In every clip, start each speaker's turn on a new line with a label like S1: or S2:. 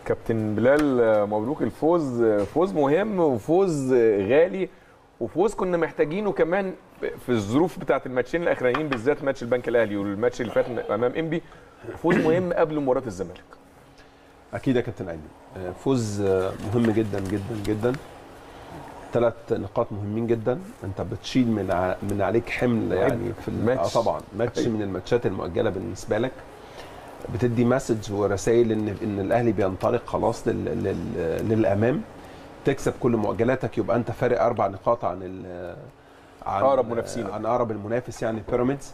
S1: كابتن بلال مبروك الفوز فوز مهم وفوز غالي وفوز كنا محتاجينه كمان في الظروف بتاعه الماتشين الاخرانيين بالذات ماتش البنك الاهلي والماتش اللي فات امام انبي فوز مهم قبل مباراه الزمالك
S2: اكيد يا كابتن ايمن فوز مهم جدا جدا جدا ثلاث نقاط مهمين جدا انت بتشيل من ع... من عليك حمل يعني في
S1: الماتش.
S2: آه طبعا ماتش
S1: أيوة.
S2: من الماتشات المؤجله بالنسبه لك بتدي مسج ورسائل ان ان الاهلي بينطلق خلاص لل... لل... للامام تكسب كل مؤجلاتك يبقى انت فارق اربع نقاط عن ال... عن
S1: أقرب منافسين.
S2: عن اقرب المنافس يعني بيراميدز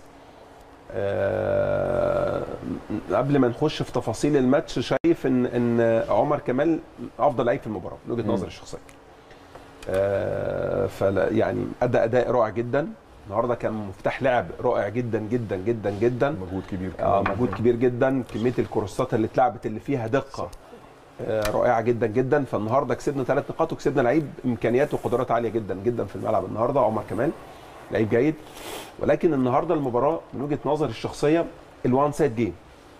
S2: آه، قبل ما نخش في تفاصيل الماتش شايف ان ان عمر كمال افضل لعيب في المباراه من وجهه
S1: مم.
S2: نظري الشخصيه آه، فلا يعني ادى اداء رائع جدا النهارده كان مفتاح لعب رائع جدا جدا جدا جدا
S1: مجهود كبير
S2: اه مجهود كبير جدا كميه الكروسات اللي اتلعبت اللي فيها دقه آه رائعه جدا جدا فالنهارده كسبنا ثلاث نقاط وكسبنا لعيب امكانيات وقدرات عاليه جدا جدا في الملعب النهارده عمر كمال لعيب جيد ولكن النهارده المباراه من وجهه نظري الشخصيه الوان سايد جيم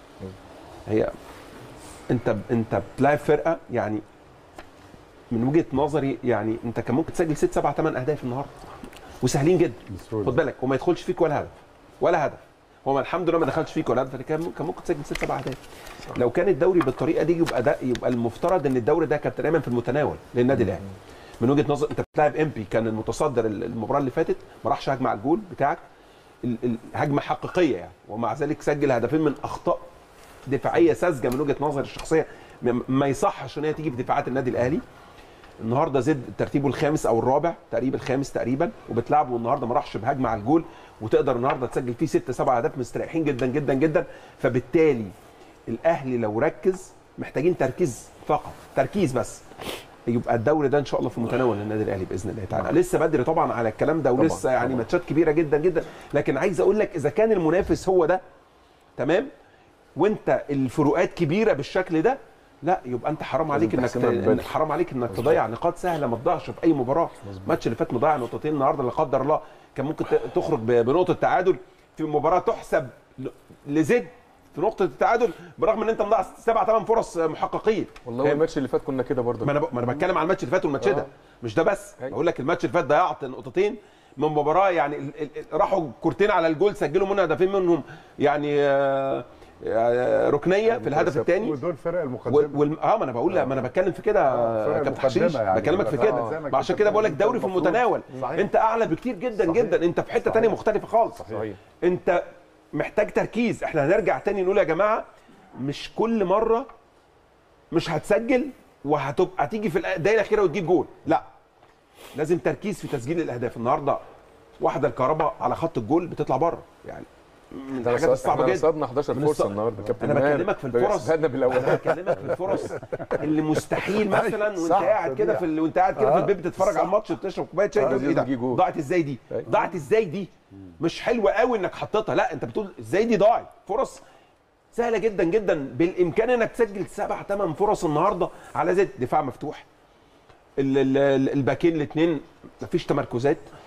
S2: هي انت انت بتلاعب فرقه يعني من وجهه نظري يعني انت كان ممكن تسجل ست سبع ثمان اهداف النهارده وسهلين جدا خد بالك وما يدخلش فيك ولا هدف ولا هدف هو ما الحمد لله ما دخلش فيك ولا هدف لكن كان كان ممكن تسجل ست سبع اهداف لو كان الدوري بالطريقه دي يبقى ده يبقى المفترض ان الدوري ده كان تقريبا في المتناول للنادي الاهلي من وجهه نظر انت بتلاعب امبي كان المتصدر المباراه اللي فاتت ما راحش هجمه على الجول بتاعك ال- ال- هجمه حقيقيه يعني ومع ذلك سجل هدفين من اخطاء دفاعيه ساذجه من وجهه نظري الشخصيه م- ما يصحش ان هي تيجي في دفاعات النادي الاهلي النهارده زد ترتيبه الخامس او الرابع تقريبا الخامس تقريبا وبتلعبه النهارده ما راحش بهجمه على الجول وتقدر النهارده تسجل فيه ست سبع اهداف مستريحين جدا جدا جدا فبالتالي الاهلي لو ركز محتاجين تركيز فقط تركيز بس يبقى الدوري ده ان شاء الله في متناول النادي الاهلي باذن الله تعالى لسه بدري طبعا على الكلام ده ولسه
S1: طبعاً،
S2: يعني
S1: طبعاً.
S2: ماتشات كبيره جدا جدا لكن عايز اقول لك اذا كان المنافس هو ده تمام وانت الفروقات كبيره بالشكل ده لا يبقى انت حرام عليك انك
S1: تحسمها من
S2: ت-
S1: بدري.
S2: حرام عليك انك تضيع نقاط سهله ما تضيعش في اي مباراه الماتش اللي فات مضيع نقطتين النهارده لا قدر الله كان ممكن ت- تخرج ب- بنقطه تعادل في مباراه تحسب ل- لزد في نقطه التعادل برغم ان انت مضيع سبع ثمان فرص محققين
S1: والله
S2: فاهم؟
S1: الماتش اللي فات كنا كده برضه
S2: ما انا ب... ما انا بتكلم على الماتش اللي فات والماتش ده
S1: آه.
S2: مش ده بس
S1: أيوة.
S2: بقول لك الماتش اللي فات ضيعت نقطتين من مباراه يعني ال... ال... ال- راحوا كورتين على الجول سجلوا منها هدفين منهم يعني آه، آه، ركنيه في الهدف الثاني
S3: ودول فرق
S2: وال...
S3: المقدمه
S2: وال... اه ما انا بقول ما انا بتكلم في كده
S3: فرق
S2: يا كابتن حشيش
S3: المقدمة يعني.
S2: بكلمك في
S3: آه،
S2: كده
S3: زي ما
S2: ما عشان
S3: كابتن
S2: كده بقول لك
S3: أنت
S2: دوري في
S3: المفروض.
S2: المتناول
S3: صحيح.
S2: انت اعلى بكتير جدا
S3: صحيح.
S2: جدا انت في حته
S3: صحيح.
S2: ثانيه مختلفه خالص
S1: صحيح
S2: انت محتاج تركيز احنا هنرجع تاني نقول يا جماعه مش كل مره مش هتسجل وهتبقى هتيجي في الدقيقه الاخيره وتجيب جول لا لازم تركيز في تسجيل الاهداف النهارده واحده الكهرباء على خط الجول بتطلع بره يعني من الحاجات الصعبه
S1: احنا
S2: جدا
S1: رصدنا 11
S2: من
S1: فرصه
S2: الص-
S1: النهارده كابتن
S2: انا
S1: ماهر.
S2: بكلمك في الفرص
S1: بدأنا بالاول
S2: انا بكلمك في الفرص اللي مستحيل مثلا وانت
S3: صح،
S2: قاعد كده في ال... وانت قاعد كده في
S3: آه،
S2: البيت بتتفرج
S3: صح.
S2: على الماتش بتشرب كوبايه شاي
S1: آه،
S2: تقول ايه
S1: لازم تجي
S2: ده
S1: جول.
S2: ضاعت ازاي دي
S1: أيوة.
S2: ضاعت ازاي دي مش حلوه قوي انك حطيتها لا انت بتقول ازاي دي ضاعت فرص سهله جدا جدا بالامكان انك تسجل سبع ثمان فرص النهارده على زد دفاع مفتوح ال- ال- ال- الباكين الاثنين مفيش تمركزات